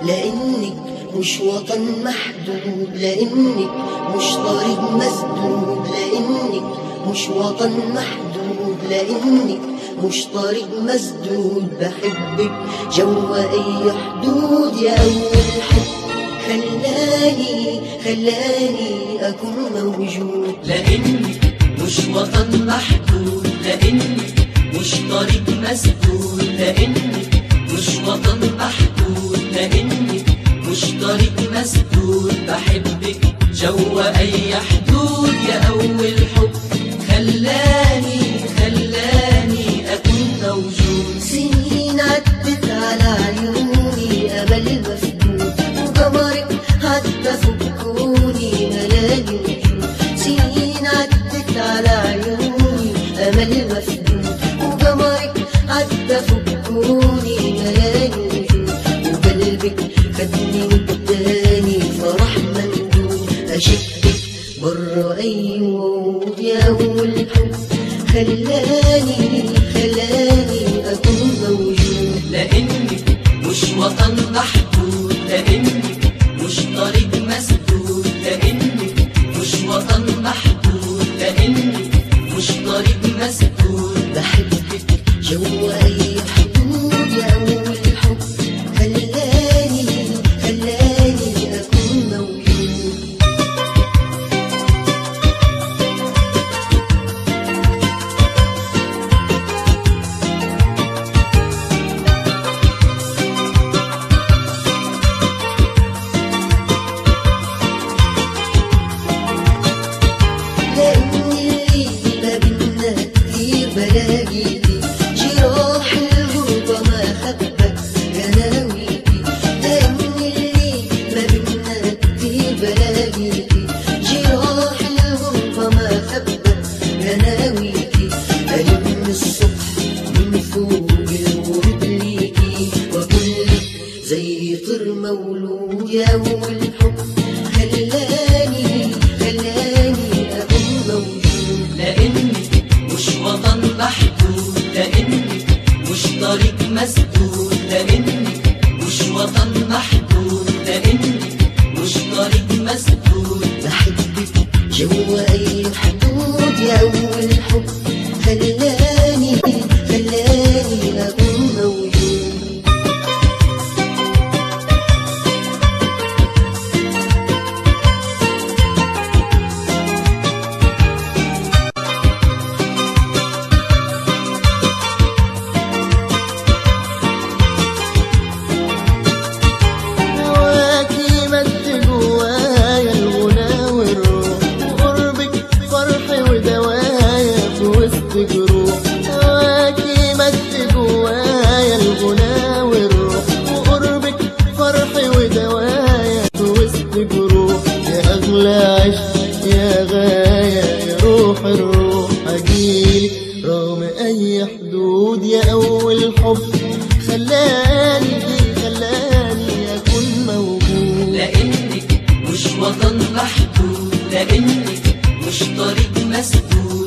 لانك مش وطن محدود لانك مش طريق مسدود لانك مش وطن محدود لانك مش طريق مسدود بحبك جوا اي حدود يا اول حب خلاني خلاني اكون موجود لانك مش وطن محدود لانك مش طريق مسدود لانك مش وطن محدود لانك مش طريق مسدود بحبك جوا اي حدود يا اول حب خلاني خلاني اكون موجود سنين عدت على عيوني أمل مفقود وقمرك عدى فكوني ملاني وجود سنين عدت على عيوني أمل مفقود وقمرك عدى فكوني ملاني وجود وقلبك خدني واداني فرح مندود أشدك برا أي وعود يا أول حب خلاني خلاني أكون موجود لانك مش وطن محدود لانك مش طريق مسدود لانك مش وطن محدود لانك مش طريق مسدود بحبك جوا أي حدود يا أول حب خلاني خلاني أكون موجود لأني ما بينا كتير بلاقيكي جراح الغربة ما خبت غناويكي لأني ما بينا كتير بلاقيكي جراح الغربة ما خبت غناويكي ألم الصبح من فوق الورد ليكي وكل زي طير مولود يا أول حب خلاني خلاني أكون موجود لانك مش وطن محدود لانك مش طريق مسدود لانك مش وطن محدود لانك مش طريق مسدود بحبك جوا أي حدود يا أول حب خلاني خلاني أكون موجود هواكي مد جوايا الغنى والروح وقربك فرح ودوايا في وسط جروح هواكي مد جوايا الغنى والروح وقربك فرح ودوايا في وسط جروح يا أغلى عشق يا غاية يا روح الروح أجيلك رغم أي حدود يا أول حب خلاني خلاني أكون موجود لانك مش وطن محدود لانك مش طريق مسدود